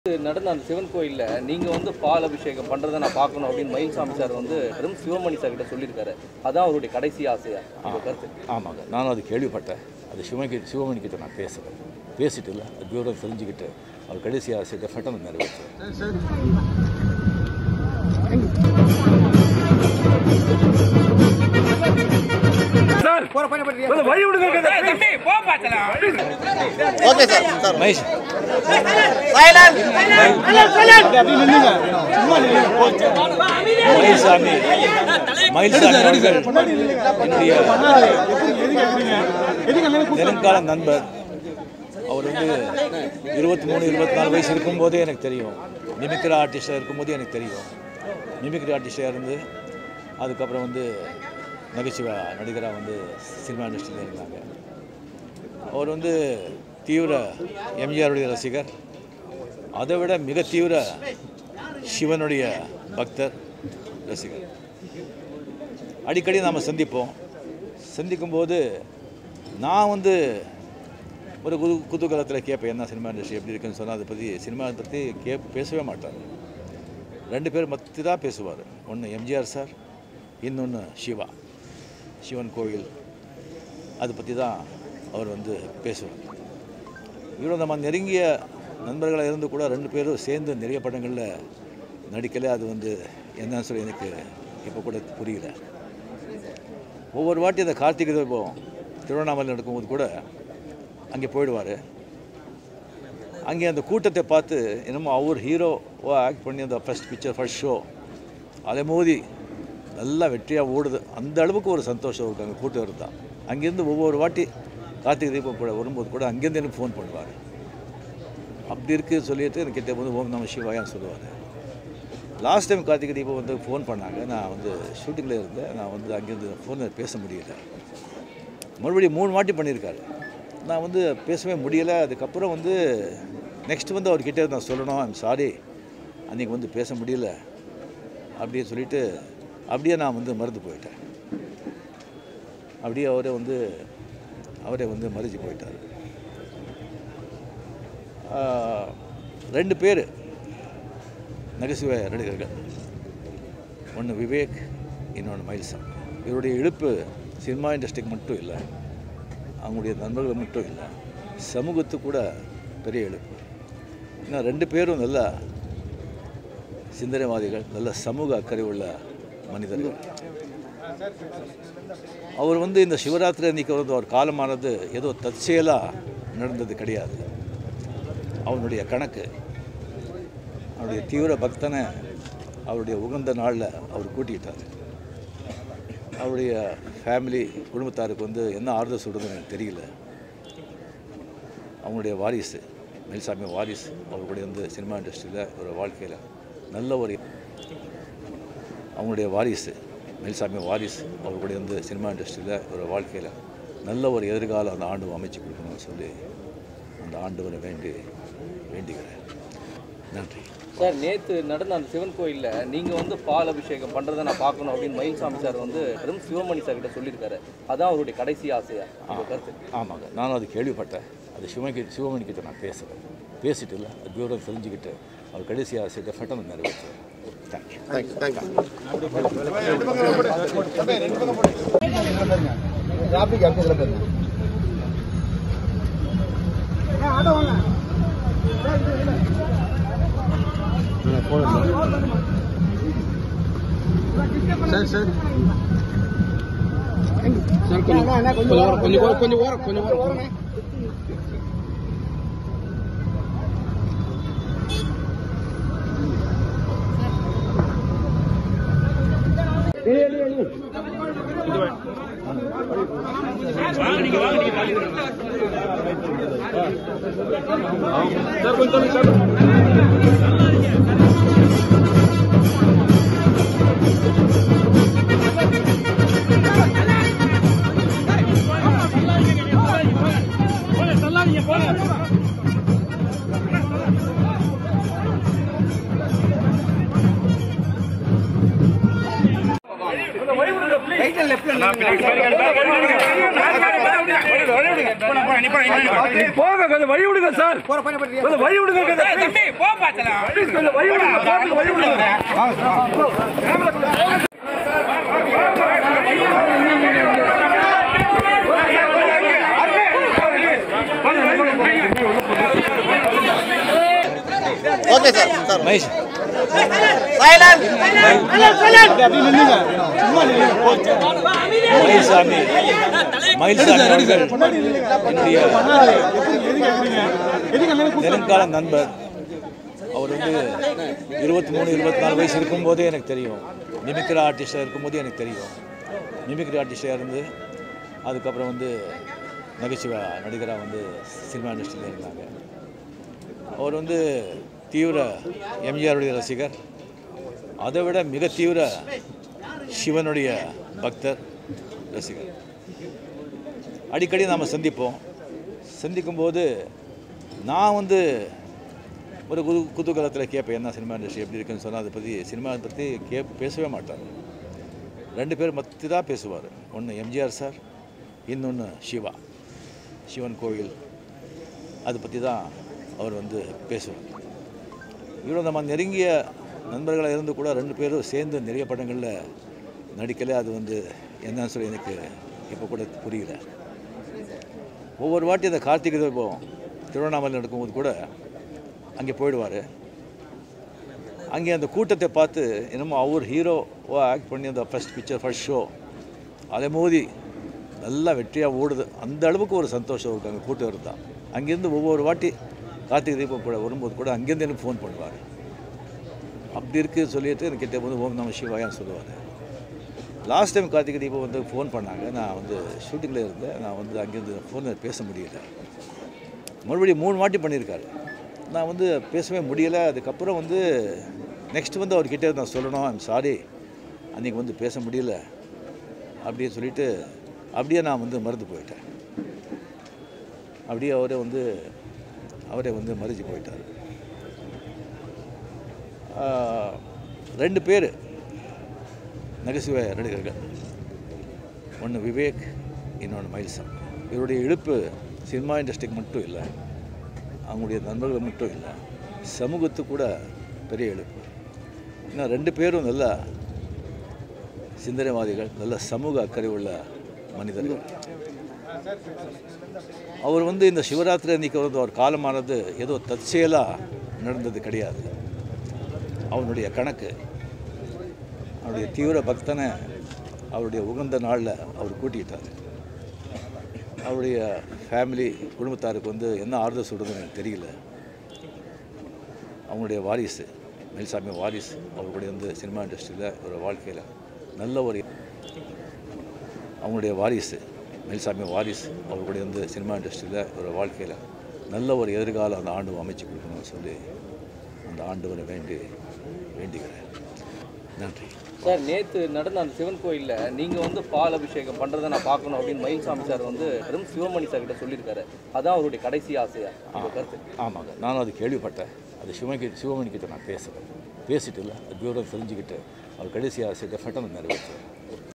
நடந்த அந்த சிவன் கோயில்ல நீங்க வந்து பால் அபிஷேகம் பண்றதை நான் பார்க்கணும் அப்படின்னு மயில்சாமி சார் வந்து வெறும் சிவமணி சார் கிட்ட சொல்லியிருக்காரு அதான் அவருடைய கடைசி ஆசையா உங்க கருத்து ஆமாங்க நானும் அது கேள்விப்பட்டேன் அது சிவமணி சிவமணி கிட்ட நான் பேசுகிறேன் பேசிட்டு இல்லை அது விவரம் தெரிஞ்சுக்கிட்டு அவர் கடைசி ஆசை டெஃபெக்டாக நான் நிறைவேற்றுவேன் okay sir sir Mahesh Mylsamy Mylsamy அவர்கள் என்னுடைய நெருங்கால நண்பர் அவர் வந்து இருபத்தி மூணு இருபத்தி நாலு வயசு இருக்கும்போதே எனக்கு தெரியும் மிமிக்ரி ஆர்டிஸ்டாக இருக்கும்போதே எனக்கு தெரியும் மிமிக்ரி ஆர்டிஸ்டாக இருந்து அதுக்கப்புறம் வந்து நகைச்சுவை நடிகராக வந்து சினிமா இண்டஸ்ட்ரியில் இருந்தாங்க அவர் வந்து தீவிர எம்ஜிஆருடைய ரசிகர் அதை விட மிக தீவிர சிவனுடைய பக்தர் ரசிகர் அடிக்கடி நாம் சந்திப்போம் சந்திக்கும்போது நான் வந்து ஒரு குது குதூகலத்தில் கேட்பேன் என்ன சினிமா இண்டஸ்ட்ரி எப்படி இருக்குன்னு சொன்னால் அதை பற்றி சினிமா பற்றி கே பேசவே மாட்டார் ரெண்டு பேர் மத்தி தான் பேசுவார் ஒன்று எம்ஜிஆர் சார் இன்னொன்று சிவா சிவன் கோவில் அதை பற்றி தான் அவர் வந்து பேசுவார் இவ்வளோ நம்ம நெருங்கிய நண்பர்களாக இருந்து கூட ரெண்டு பேரும் சேர்ந்து நிறைய படங்களில் நடிக்கலை அது வந்து என்னன்னு சொல்லி எனக்கு இப்போ கூட புரியல ஒவ்வொரு வாட்டி அந்த கார்த்திகை தீபம் திருவண்ணாமலை நடக்கும்போது கூட அங்கே போயிடுவார் அங்கே அந்த கூட்டத்தை பார்த்து என்னமோ அவர் ஹீரோவாக ஆக்ட் பண்ணி அந்த ஃபஸ்ட் பிக்சர் ஃபர்ஸ்ட் ஷோ அதை மோதி நல்லா வெற்றியாக ஓடுது அந்த அளவுக்கு ஒரு சந்தோஷம் இருக்கு அங்கே கூட்டம் இருந்தால் அங்கேருந்து ஒவ்வொரு வாட்டி கார்த்திகை தீபம் கூட வரும்போது கூட அங்கேருந்து எனக்கு ஃபோன் பண்ணுவார் அப்படி இருக்குது சொல்லிட்டு எனக்கு கிட்ட வந்து ஓம் நம சிவாயான்னு சொல்லுவார் லாஸ்ட் டைம் கார்த்திகை தீபம் வந்து ஃபோன் பண்ணாங்க நான் வந்து ஷூட்டிங்கில் இருந்தேன் நான் வந்து அங்கேருந்து ஃபோனில் பேச முடியல மறுபடியும் மூணு வாட்டி பண்ணியிருக்காரு நான் வந்து பேசவே முடியலை அதுக்கப்புறம் வந்து நெக்ஸ்ட் வந்து அவர்கிட்ட நான் சொல்லணும் ஐம் சாரி அன்றைக்கி வந்து பேச முடியல அப்படியே சொல்லிட்டு அப்படியே நான் வந்து மறந்து போயிட்டேன் அப்படியே அவரே வந்து அவரே வந்து மறைஞ்சு போயிட்டார் ஆஹ், ரெண்டு பேர் நகைச்சுவை நடிகர்கள் ஒன்று விவேக் இன்னொன்று மயில்சாமி இவருடைய இழுப்பு சினிமா இண்டஸ்ட்ரிக்கு மட்டும் இல்லை அவங்களுடைய நண்பர்கள் மட்டும் இல்லை சமூகத்துக்கு கூட பெரிய இழுப்பு ஏன்னா ரெண்டு பேரும் நல்ல சிந்தனைவாதிகள் நல்ல சமூக அக்கறை உள்ள மனிதர்கள் அவர் வந்து இந்த சிவராத்திரி அன்னைக்கு வந்து அவர் காலமானது ஏதோ தற்செயலாக நடந்தது கிடையாது அவனுடைய கணக்கு அவருடைய தீவிர பக்தனை அவருடைய உகந்த நாளில் அவர் கூட்டிக்கிட்டார் அவருடைய ஃபேமிலி குடும்பத்தாருக்கு வந்து என்ன ஆறுதல் சொல்கிறதுன்னு எனக்கு தெரியல அவங்களுடைய வாரிசு மயில்சாமி வாரிசு அவர் கூட வந்து சினிமா இண்டஸ்ட்ரியில் ஒரு வாழ்க்கையில் நல்ல ஒரு அவங்களுடைய வாரிசு மயில்சாமி வாரிசு அவர் கூட வந்து சினிமா இண்டஸ்ட்ரியில் ஒரு வாழ்க்கையில் நல்ல ஒரு எதிர்காலம் அந்த ஆண்டு அமைச்சு கொடுக்கணும்னு சொல்லி அந்த ஆண்டவரை வேண்டி வேண்டிக்கிறேன் நன்றி சார் நேத்து நடந்த அந்த சிவன் கோயில்ல நீங்க வந்து பால் அபிஷேகம் பண்றதை நான் பார்க்கணும் அப்படின்னு மயில்சாமி சார் வந்து வெறும் சிவமணி சார் கிட்ட சொல்லியிருக்காரு அதான் அவருடைய கடைசி ஆசையா உங்க கருத்து ஆமாங்க நானும் அது கேள்விப்பட்டேன் அது சிவமணி சிவமணி கிட்ட நான் பேசுகிறேன் பேசிட்டு இல்லை அது விவரம் தெரிஞ்சுக்கிட்டு அவர் கடைசி ஆசை டெஃபெக்டாக நான் நிறைவேற்றுவேன் thank you thank you thank you right and left போங்க கொஞ்சம் வழி விடுங்க சார் கொஞ்சம் வழி விடுங்க கொஞ்சம் please, கொஞ்சம் வழி விடுங்க பார்த்து வழி விடுங்க okay sir sir Mahesh Mylsamy Mylsamy அவர்கள் என்னுடைய நெருங்கால நண்பர் அவர் வந்து இருபத்தி மூணு இருபத்தி நாலு வயசு இருக்கும்போதே எனக்கு தெரியும் மிமிக்ரி ஆர்டிஸ்டாக இருக்கும்போதே எனக்கு தெரியும் மிமிக்ரி ஆர்டிஸ்டாக இருந்து அதுக்கப்புறம் வந்து நகைச்சுவை நடிகராக வந்து சினிமா இண்டஸ்ட்ரியில் இருந்தாங்க அவர் வந்து தீவிர எம்ஜிஆருடைய ரசிகர் அதை விட மிக தீவிர சிவனுடைய பக்தர் ரசிகர் அடிக்கடி நாம் சந்திப்போம் சந்திக்கும்போது நான் வந்து ஒரு குது குதூகலத்தில் கேட்பேன் என்ன சினிமா இண்டஸ்ட்ரி எப்படி இருக்குன்னு சொன்னால் அதை பற்றி சினிமா பற்றி கே பேசவே மாட்டார் ரெண்டு பேர் மத்தி தான் பேசுவார் ஒன்று எம்ஜிஆர் சார் இன்னொன்று சிவா சிவன் கோவில் அதை பற்றி தான் அவர் வந்து பேசுவார் இவ்வளோ நம்ம நெருங்கிய நண்பர்களாக இருந்து கூட ரெண்டு பேரும் சேர்ந்து நிறைய படங்களில் நடிக்கலை அது வந்து என்னன்னு சொல்லி எனக்கு இப்போ கூட புரியல ஒவ்வொரு வாட்டி அந்த கார்த்திகை தீபம் திருவண்ணாமலை நடக்கும்போது கூட அங்கே போயிடுவார் அங்கே அந்த கூட்டத்தை பார்த்து என்னமோ அவர் ஹீரோவாக ஆக்ட் பண்ணி அந்த ஃபஸ்ட் பிக்சர் ஃபர்ஸ்ட் ஷோ அதை மோதி நல்லா வெற்றியாக ஓடுது அந்த அளவுக்கு ஒரு சந்தோஷம் இருக்கு அங்கே கூட்டம் இருந்தால் அங்கேருந்து ஒவ்வொரு வாட்டி கார்த்திகை தீபம் கூட வரும்போது கூட அங்கேருந்து எனக்கு ஃபோன் பண்ணுவார் அப்படி இருக்குது சொல்லிட்டு எனக்கு கிட்ட வந்து ஓம் நம சிவாயான்னு சொல்லுவார் லாஸ்ட் டைம் கார்த்திகை தீபம் வந்து ஃபோன் பண்ணாங்க நான் வந்து ஷூட்டிங்கில் இருந்தேன் நான் வந்து அங்கேருந்து ஃபோனில் பேச முடியல மறுபடியும் மூணு வாட்டி பண்ணியிருக்காரு நான் வந்து பேசவே முடியலை அதுக்கப்புறம் வந்து நெக்ஸ்ட் வந்து அவர்கிட்ட நான் சொல்லணும் ஐம் சாரி அன்றைக்கி வந்து பேச முடியல அப்படின்னு சொல்லிட்டு அப்படியே நான் வந்து மறந்து போயிட்டேன் அப்படியே அவரே வந்து அவரே வந்து மறைஞ்சு போயிட்டார் ஆஹ், ரெண்டு பேர் நகைச்சுவை நடிகர்கள் ஒன்று விவேக் இன்னொன்று மயில்சம் இவருடைய இழுப்பு சினிமா இண்டஸ்ட்ரிக்கு மட்டும் இல்லை அவங்களுடைய நண்பர்கள் மட்டும் இல்லை சமூகத்துக்கு கூட பெரிய இழுப்பு இன்னும் ரெண்டு பேரும் நல்ல சிந்தனைவாதிகள் நல்ல சமூக அக்கறை உள்ள மனிதர்கள் அவர் வந்து இந்த சிவராத்திரி அன்னைக்கு வந்து அவர் காலமானது ஏதோ தற்செயலாக நடந்தது கிடையாது அவனுடைய கணக்கு அவருடைய தீவிர பக்தனை அவருடைய உகந்த நாளில் அவர் கூட்டிக்கிட்டார் அவருடைய ஃபேமிலி குடும்பத்தாருக்கு வந்து என்ன ஆறுதல் சொல்கிறதுன்னு எனக்கு தெரியல அவங்களுடைய வாரிசு மயில்சாமி வாரிசு அவர்களுடைய வந்து சினிமா இண்டஸ்ட்ரியில் ஒரு வாழ்க்கையில் நல்ல ஒரு அவங்களுடைய வாரிசு மயில்சாமி வாரிசு அவர்களுடைய வந்து சினிமா இண்டஸ்ட்ரியில் ஒரு வாழ்க்கையில் நல்ல ஒரு எதிர்காலம் அந்த ஆண்டு அமைச்சு கொடுக்கணும்னு சொல்லி அந்த ஆண்டவரை வேண்டி வேண்டிக்கிறேன் நன்றி சார் நேத்து நடந்த அந்த சிவன் கோயில்ல நீங்க வந்து பால் அபிஷேகம் பண்றதை நான் பார்க்கணும் அப்படின்னு மயில்சாமி சார் வந்து வெறும் சிவமணி சார் கிட்ட சொல்லியிருக்காரு அதான் அவருடைய கடைசி ஆசையா உங்க கருத்து ஆமாங்க நானும் அது கேள்விப்பட்டேன் அது சிவமணி சிவமணி கிட்ட நான் பேசுகிறேன் பேசிட்டு இல்லை அது விவரம் தெரிஞ்சுக்கிட்டு அவர் கடைசி ஆசை டெஃபினட்டாக நான் நிறைவேற்றுவேன்